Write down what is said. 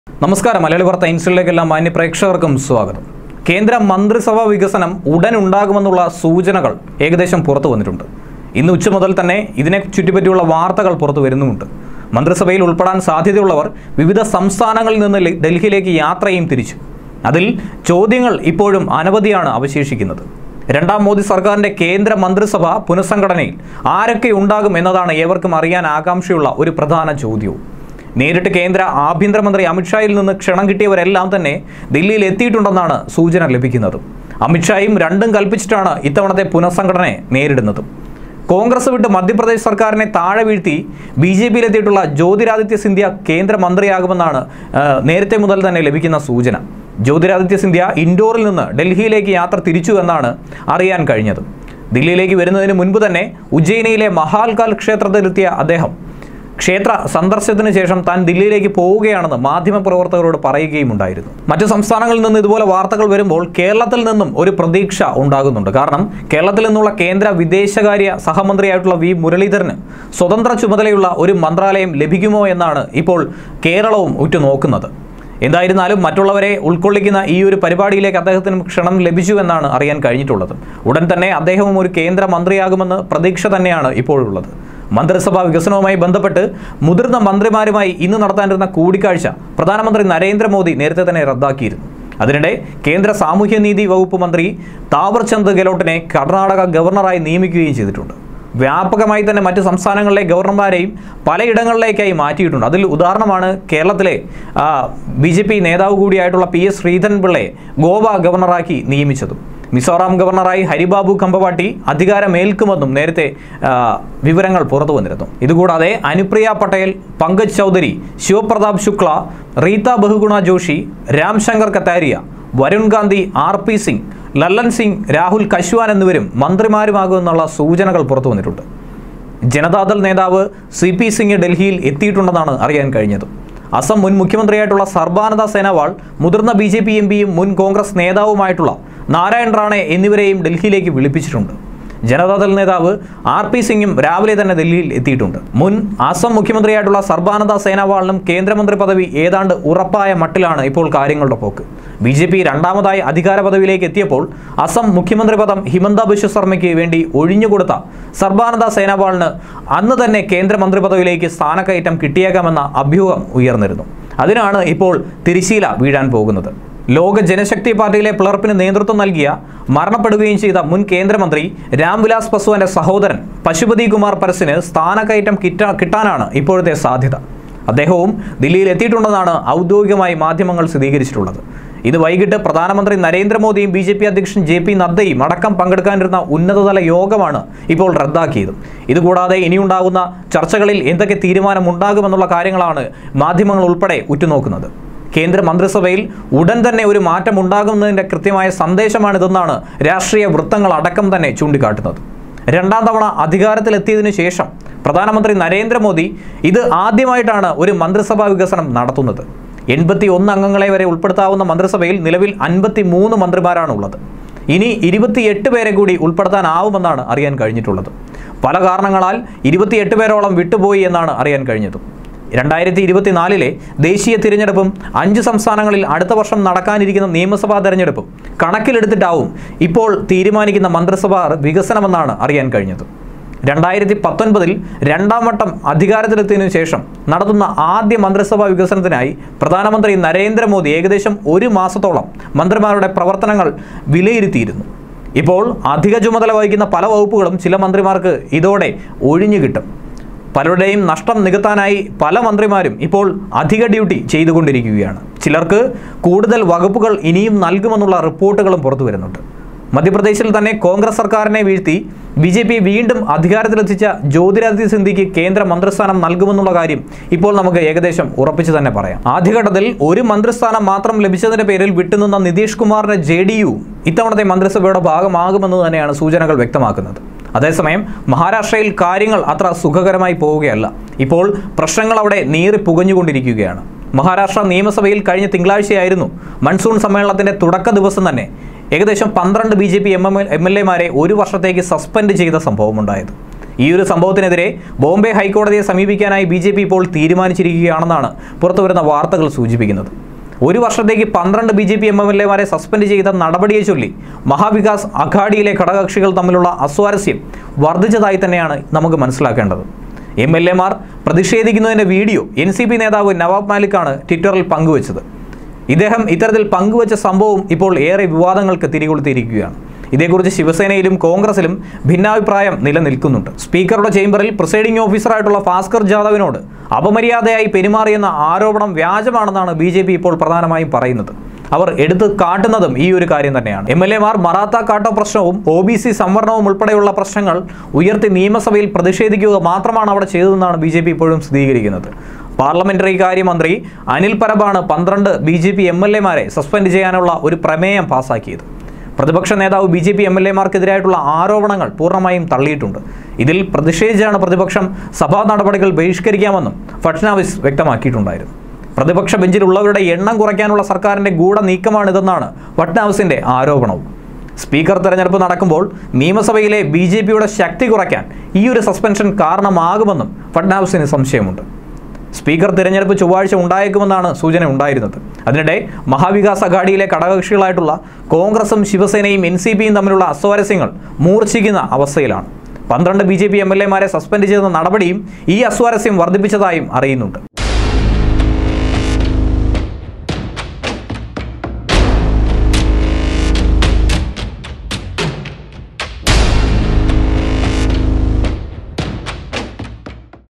നമസ്കാരം മലയാളി വാർത്ത ഇൻസിലേക്കെല്ലാം മാന്യ പ്രേക്ഷകർക്കും സ്വാഗതം കേന്ദ്ര മന്ത്രിസഭാ വികസനം ഉടൻ ഉണ്ടാകുമെന്നുള്ള സൂചനകൾ ഏകദേശം പുറത്തു വന്നിട്ടുണ്ട് ഇന്ന് ഉച്ച മുതൽ തന്നെ ഇതിനെ ചുറ്റിപ്പറ്റിയുള്ള വാർത്തകൾ പുറത്തു വരുന്നുമുണ്ട് മന്ത്രിസഭയിൽ ഉൾപ്പെടാൻ സാധ്യതയുള്ളവർ വിവിധ സംസ്ഥാനങ്ങളിൽ നിന്ന് ലെ- ഡൽഹിയിലേക്ക് യാത്രയും തിരിച്ചു അതിൽ ചോദ്യങ്ങൾ ഇപ്പോഴും അനവധിയാണ് അവശേഷിക്കുന്നത് രണ്ടാം മോദി സർക്കാരിന്റെ കേന്ദ്ര മന്ത്രിസഭ പുനഃസംഘടനയിൽ ആരൊക്കെ ഉണ്ടാകും എന്നതാണ് ഏവർക്കും അറിയാൻ ആകാംക്ഷയുള്ള ഒരു പ്രധാന ചോദ്യവും നേരിട്ട് കേന്ദ്ര ആഭ്യന്തരമന്ത്രി അമിത്ഷായിൽ നിന്ന് ക്ഷണം കിട്ടിയവരെല്ലാം തന്നെ ദില്ലിയിൽ എത്തിയിട്ടുണ്ടെന്നാണ് സൂചന ലഭിക്കുന്നത് അമിത്ഷായും രണ്ടും കൽപ്പിച്ചിട്ടാണ് ഇത്തവണത്തെ പുനഃസംഘടനയെ നേരിടുന്നത് കോൺഗ്രസ് വിട്ട് മധ്യപ്രദേശ് സർക്കാരിനെ താഴെ വീഴ്ത്തി ബി ജെ പിയിലെത്തിയിട്ടുള്ള ജ്യോതിരാദിത്യ സിന്ധ്യ കേന്ദ്രമന്ത്രിയാകുമെന്നാണ് ആ, നേരത്തെ മുതൽ തന്നെ ലഭിക്കുന്ന സൂചന ജ്യോതിരാദിത്യ സിന്ധ്യ ഇൻഡോറിൽ നിന്ന് ഡൽഹിയിലേക്ക് യാത്ര തിരിച്ചു എന്നാണ് അറിയാൻ കഴിഞ്ഞത് ദില്ലിയിലേക്ക് വരുന്നതിന് മുൻപ് തന്നെ ഉജ്ജയിനിയിലെ മഹാൽകാൽ ക്ഷേത്രത്തിലെത്തിയ അദ്ദേഹം ക്ഷേത്ര സന്ദർശനത്തിന് ശേഷം താൻ ദില്ലിയിലേക്ക് പോവുകയാണെന്ന് മാധ്യമപ്രവർത്തകരോട് പറയുകയുമുണ്ടായിരുന്നു മറ്റു സംസ്ഥാനങ്ങളിൽ നിന്ന് ഇതുപോലെ വാർത്തകൾ വരുമ്പോൾ കേരളത്തിൽ നിന്നും ഒരു പ്രതീക്ഷ ഉണ്ടാകുന്നുണ്ട് കാരണം കേരളത്തിൽ നിന്നുള്ള കേന്ദ്ര വിദേശകാര്യ സഹമന്ത്രിയായിട്ടുള്ള വി മുരളീധരന് സ്വതന്ത്ര ചുമതലയുള്ള ഒരു മന്ത്രാലയം ലഭിക്കുമോ എന്നാണ് ഇപ്പോൾ കേരളവും ഉറ്റുനോക്കുന്നത് എന്തായിരുന്നാലും മറ്റുള്ളവരെ ഉൾക്കൊള്ളിക്കുന്ന ഈ ഒരു പരിപാടിയിലേക്ക് അദ്ദേഹത്തിന് ക്ഷണം ലഭിച്ചു എന്നാണ് അറിയാൻ കഴിഞ്ഞിട്ടുള്ളത് ഉടൻ തന്നെ അദ്ദേഹവും ഒരു കേന്ദ്ര മന്ത്രിയാകുമെന്ന് പ്രതീക്ഷ തന്നെയാണ് ഇപ്പോഴുള്ളത് മന്ത്രിസഭാ വികസനവുമായി ബന്ധപ്പെട്ട് മുതിർന്ന മന്ത്രിമാരുമായി ഇന്ന് നടത്താനിരുന്ന കൂടിക്കാഴ്ച പ്രധാനമന്ത്രി നരേന്ദ്രമോദി നേരത്തെ തന്നെ റദ്ദാക്കിയിരുന്നു അതിനിടെ കേന്ദ്ര സാമൂഹ്യനീതി വകുപ്പ് മന്ത്രി താവർചന്ദ് ഗെലോട്ടിനെ കർണാടക ഗവർണറായി നിയമിക്കുകയും ചെയ്തിട്ടുണ്ട് വ്യാപകമായി തന്നെ മറ്റ് സംസ്ഥാനങ്ങളിലെ ഗവർണർമാരെയും പലയിടങ്ങളിലേക്കായി മാറ്റിയിട്ടുണ്ട് അതിൽ ഉദാഹരണമാണ് കേരളത്തിലെ ബി ജെ പി നേതാവ് കൂടിയായിട്ടുള്ള പി എസ് ശ്രീധരൻപിള്ളയെ ഗോവ ഗവർണറാക്കി നിയമിച്ചതും മിസോറാം ഗവർണറായി ഹരിബാബു കമ്പവാട്ടി അധികാരമേൽക്കുമെന്നും നേരത്തെ ആ, വിവരങ്ങൾ പുറത്തു വന്നിരുന്നു ഇതുകൂടാതെ അനുപ്രിയ പട്ടേൽ പങ്കജ് ചൗധരി ശിവപ്രതാപ് ശുക്ല റീത ബഹുഗുണ ജോഷി രാംശങ്കർ കത്താരിയ വരുൺ ഗാന്ധി ആർ പി സിംഗ് ലല്ലൻ സിംഗ് രാഹുൽ കശ്വാൻ എന്നിവരും മന്ത്രിമാരുമാകുമെന്നുള്ള സൂചനകൾ പുറത്തു വന്നിട്ടുണ്ട് ജനതാദൾ നേതാവ് സി പി സിംഗ് ഡൽഹിയിൽ എത്തിയിട്ടുണ്ടെന്നാണ് അറിയാൻ കഴിഞ്ഞത് അസം മുൻ മുഖ്യമന്ത്രിയായിട്ടുള്ള സർബാനന്ദ സേനവാൾ മുതിർന്ന ബി ജെ പി എം പിയും മുൻ കോൺഗ്രസ് നേതാവുമായിട്ടുള്ള നാരായൺ റാണെ എന്നിവരെയും ഡൽഹിയിലേക്ക് വിളിപ്പിച്ചിട്ടുണ്ട് ജനതാദൾ നേതാവ് ആർ പി സിംഗും രാവിലെ തന്നെ ഡൽഹിയിൽ എത്തിയിട്ടുണ്ട് മുൻ അസം മുഖ്യമന്ത്രിയായിട്ടുള്ള സർബാനന്ദ സേനവാളിനും കേന്ദ്രമന്ത്രി പദവി ഏതാണ്ട് ഉറപ്പായ മട്ടിലാണ് ഇപ്പോൾ കാര്യങ്ങളുടെ പോക്ക് ബി ജെ പി രണ്ടാമതായി അധികാര പദവിയിലേക്ക് എത്തിയപ്പോൾ അസം മുഖ്യമന്ത്രി പദം ഹിമന്ത ബിശ്വ ശർമ്മയ്ക്ക് വേണ്ടി ഒഴിഞ്ഞുകൊടുത്ത സർബാനന്ദ സേനവാളിന് അന്ന് തന്നെ കേന്ദ്രമന്ത്രി പദവിയിലേക്ക് സ്ഥാനക്കയറ്റം കിട്ടിയേക്കാമെന്ന അഭ്യൂഹം ഉയർന്നിരുന്നു അതിനാണ് ഇപ്പോൾ തിരിശീല വീഴാൻ പോകുന്നത് ലോക ജനശക്തി പാർട്ടിയിലെ പിളർപ്പിന് നേതൃത്വം നൽകിയ മരണപ്പെടുകയും ചെയ്ത മുൻ കേന്ദ്രമന്ത്രി രാംവിലാസ് പസ്വാന്റെ സഹോദരൻ പശുപതി കുമാർ പരസിന് സ്ഥാനക്കയറ്റം കിട്ടാ കിട്ടാനാണ് ഇപ്പോഴത്തെ സാധ്യത അദ്ദേഹവും ദില്ലിയിൽ എത്തിയിട്ടുണ്ടെന്നാണ് ഔദ്യോഗികമായി മാധ്യമങ്ങൾ സ്ഥിരീകരിച്ചിട്ടുള്ളത് ഇത് വൈകിട്ട് പ്രധാനമന്ത്രി നരേന്ദ്രമോദിയും ബി ജെ പി അധ്യക്ഷൻ ജെ പി നദ്ദയും അടക്കം പങ്കെടുക്കാനിരുന്ന ഉന്നതതല യോഗമാണ് ഇപ്പോൾ റദ്ദാക്കിയത് ഇതുകൂടാതെ ഇനിയുണ്ടാകുന്ന ചർച്ചകളിൽ എന്തൊക്കെ തീരുമാനമുണ്ടാകുമെന്നുള്ള കാര്യങ്ങളാണ് മാധ്യമങ്ങൾ ഉൾപ്പെടെ ഉറ്റുനോക്കുന്നത് കേന്ദ്ര മന്ത്രിസഭയിൽ ഉടൻ തന്നെ ഒരു മാറ്റം ഉണ്ടാകുന്നതിൻ്റെ കൃത്യമായ സന്ദേശമാണിതെന്നാണ് രാഷ്ട്രീയ വൃത്തങ്ങൾ അടക്കം തന്നെ ചൂണ്ടിക്കാട്ടുന്നത് രണ്ടാം തവണ അധികാരത്തിലെത്തിയതിനു ശേഷം പ്രധാനമന്ത്രി നരേന്ദ്രമോദി ഇത് ആദ്യമായിട്ടാണ് ഒരു മന്ത്രിസഭാ വികസനം നടത്തുന്നത് എൺപത്തി ഒന്ന് അംഗങ്ങളെ വരെ ഉൾപ്പെടുത്താവുന്ന മന്ത്രിസഭയിൽ നിലവിൽ അൻപത്തി മൂന്ന് മന്ത്രിമാരാണ് ഉള്ളത് ഇനി ഇരുപത്തിയെട്ട് പേരെ കൂടി ഉൾപ്പെടുത്താനാവുമെന്നാണ് അറിയാൻ കഴിഞ്ഞിട്ടുള്ളത് പല കാരണങ്ങളാൽ ഇരുപത്തിയെട്ട് പേരോളം വിട്ടുപോയി എന്നാണ് അറിയാൻ കഴിഞ്ഞത് രണ്ടായിരത്തി ഇരുപത്തിനാലിലെ ദേശീയ തിരഞ്ഞെടുപ്പും അഞ്ച് സംസ്ഥാനങ്ങളിൽ അടുത്ത വർഷം നടക്കാനിരിക്കുന്ന നിയമസഭാ തെരഞ്ഞെടുപ്പും കണക്കിലെടുത്തിട്ടാവും ഇപ്പോൾ തീരുമാനിക്കുന്ന മന്ത്രിസഭാ വികസനമെന്നാണ് അറിയാൻ കഴിഞ്ഞത് രണ്ടായിരത്തി പത്തൊൻപതിൽ രണ്ടാം വട്ടം അധികാരത്തിലെത്തിയതിനു ശേഷം നടത്തുന്ന ആദ്യ മന്ത്രിസഭാ വികസനത്തിനായി പ്രധാനമന്ത്രി നരേന്ദ്രമോദി ഏകദേശം ഒരു മാസത്തോളം മന്ത്രിമാരുടെ പ്രവർത്തനങ്ങൾ വിലയിരുത്തിയിരുന്നു ഇപ്പോൾ അധിക ചുമതല വഹിക്കുന്ന പല വകുപ്പുകളും ചില മന്ത്രിമാർക്ക് ഇതോടെ ഒഴിഞ്ഞു കിട്ടും പലരുടെയും നഷ്ടം നികത്താനായി പല മന്ത്രിമാരും ഇപ്പോൾ അധിക ഡ്യൂട്ടി ചെയ്തുകൊണ്ടിരിക്കുകയാണ് ചിലർക്ക് കൂടുതൽ വകുപ്പുകൾ ഇനിയും നൽകുമെന്നുള്ള റിപ്പോർട്ടുകളും പുറത്തു വരുന്നുണ്ട് മധ്യപ്രദേശിൽ തന്നെ കോൺഗ്രസ് സർക്കാരിനെ വീഴ്ത്തി ബി ജെ പി വീണ്ടും അധികാരത്തിലെത്തിച്ച ജ്യോതിരാദിത്യ സിന്ധ്യയ്ക്ക് കേന്ദ്ര മന്ത്രിസ്ഥാനം നൽകുമെന്നുള്ള കാര്യം ഇപ്പോൾ നമുക്ക് ഏകദേശം ഉറപ്പിച്ചു തന്നെ പറയാം ആദ്യഘട്ടത്തിൽ ഒരു മന്ത്രിസ്ഥാനം മാത്രം ലഭിച്ചതിന്റെ പേരിൽ വിട്ടുനിന്ന നിതീഷ് കുമാറിന്റെ ജെ ഡി യു ഇത്തവണത്തെ മന്ത്രിസഭയുടെ ഭാഗമാകുമെന്ന് തന്നെയാണ് സൂചനകൾ വ്യക്തമാക്കുന്നത് അതേസമയം മഹാരാഷ്ട്രയിൽ കാര്യങ്ങൾ അത്ര സുഖകരമായി പോവുകയല്ല ഇപ്പോൾ പ്രശ്നങ്ങൾ അവിടെ നീറി പുകഞ്ഞുകൊണ്ടിരിക്കുകയാണ് മഹാരാഷ്ട്ര നിയമസഭയിൽ കഴിഞ്ഞ തിങ്കളാഴ്ചയായിരുന്നു മൺസൂൺ സമ്മേളനത്തിന്റെ തുടക്ക ദിവസം തന്നെ ഏകദേശം പന്ത്രണ്ട് B J P M M L M L എമാരെ ഒരു വർഷത്തേക്ക് സസ്പെൻഡ് ചെയ്ത സംഭവമുണ്ടായത് ഈ ഒരു സംഭവത്തിനെതിരെ ബോംബെ ഹൈക്കോടതിയെ സമീപിക്കാനായി ബി ജെ പി ഇപ്പോൾ തീരുമാനിച്ചിരിക്കുകയാണെന്നാണ് പുറത്തുവരുന്ന വാർത്തകൾ സൂചിപ്പിക്കുന്നത് ഒരു വർഷത്തേക്ക് പന്ത്രണ്ട് B J P M M L എമാരെ സസ്പെൻഡ് ചെയ്ത നടപടിയെ ചൊല്ലി മഹാവികാസ് അഘാഡിയിലെ ഘടകകക്ഷികൾ തമ്മിലുള്ള അസ്വാരസ്യം വർദ്ധിച്ചതായി തന്നെയാണ് നമുക്ക് മനസ്സിലാക്കേണ്ടത് എം എൽ എമാർ പ്രതിഷേധിക്കുന്നതിൻ്റെ വീഡിയോ എൻ സി പി നേതാവ് നവാബ് മാലിക്കാണ് ട്വിറ്ററിൽ പങ്കുവച്ചത് ഇദ്ദേഹം ഇത്തരത്തിൽ പങ്കുവച്ച സംഭവം ഇപ്പോൾ ഏറെ വിവാദങ്ങൾക്ക് തിരികൊളുത്തിയിരിക്കുകയാണ് ഇതേക്കുറിച്ച് ശിവസേനയിലും കോൺഗ്രസിലും ഭിന്നാഭിപ്രായം നിലനിൽക്കുന്നുണ്ട് സ്പീക്കറുടെ ചേംബറിൽ പ്രിസൈഡിംഗ് ഓഫീസറായിട്ടുള്ള ഭാസ്കർ ജാദവിനോട് അപമര്യാദയായി പെരുമാറിയെന്ന ആരോപണം വ്യാജമാണെന്നാണ് ബി ജെ പി ഇപ്പോൾ പ്രധാനമായും പറയുന്നത് അവർ എടുത്തു കാട്ടുന്നതും ഈ ഒരു കാര്യം തന്നെയാണ് എം എൽ എമാർ മറാത്ത കാട്ടോ പ്രശ്നവും ഒ ബി സി സംവരണവും ഉൾപ്പെടെയുള്ള പ്രശ്നങ്ങൾ ഉയർത്തി നിയമസഭയിൽ പ്രതിഷേധിക്കുക മാത്രമാണ് അവിടെ ചെയ്തതെന്നാണ് ബി ജെ പി ഇപ്പോഴും സ്ഥിരീകരിക്കുന്നത് പാർലമെന്ററി കാര്യമന്ത്രി അനിൽ പരബാണ് പന്ത്രണ്ട് B J P M L എമാരെ സസ്പെൻഡ് ചെയ്യാനുള്ള ഒരു പ്രമേയം പാസാക്കിയത് പ്രതിപക്ഷ നേതാവ് B J P M L എമാർക്കെതിരായിട്ടുള്ള ആരോപണങ്ങൾ പൂർണ്ണമായും തള്ളിയിട്ടുണ്ട് ഇതിൽ പ്രതിഷേധിച്ചാണ് പ്രതിപക്ഷം സഭാ നടപടികൾ ബഹിഷ്കരിക്കാമെന്നും ഫട്നാവിസ് വ്യക്തമാക്കിയിട്ടുണ്ടായിരുന്നു പ്രതിപക്ഷ ബെഞ്ചിലുള്ളവരുടെ എണ്ണം കുറയ്ക്കാനുള്ള സർക്കാരിന്റെ ഗൂഢ നീക്കമാണിതെന്നാണ് ഫട്നാവിസിന്റെ ആരോപണവും സ്പീക്കർ തെരഞ്ഞെടുപ്പ് നടക്കുമ്പോൾ നിയമസഭയിലെ ബി ജെ പിയുടെ ശക്തി കുറയ്ക്കാൻ ഈ ഒരു സസ്പെൻഷൻ കാരണമാകുമെന്നും ഫട്നാവിസിന് സംശയമുണ്ട് സ്പീക്കർ തിരഞ്ഞെടുപ്പ് ചൊവ്വാഴ്ച ഉണ്ടായേക്കുമെന്നാണ് സൂചന ഉണ്ടായിരുന്നത് അതിനിടെ മഹാവികാസ് അഘാഡിയിലെ ഘടകകക്ഷികളായിട്ടുള്ള കോൺഗ്രസും ശിവസേനയും എൻ സി പിയും തമ്മിലുള്ള അസ്വാരസ്യങ്ങൾ മൂർച്ഛിക്കുന്ന അവസ്ഥയിലാണ് പന്ത്രണ്ട് B J P M L എമാരെ സസ്പെൻഡ് ചെയ്ത നടപടിയും ഈ അസ്വാരസ്യം വർദ്ധിപ്പിച്ചതായും അറിയുന്നുണ്ട്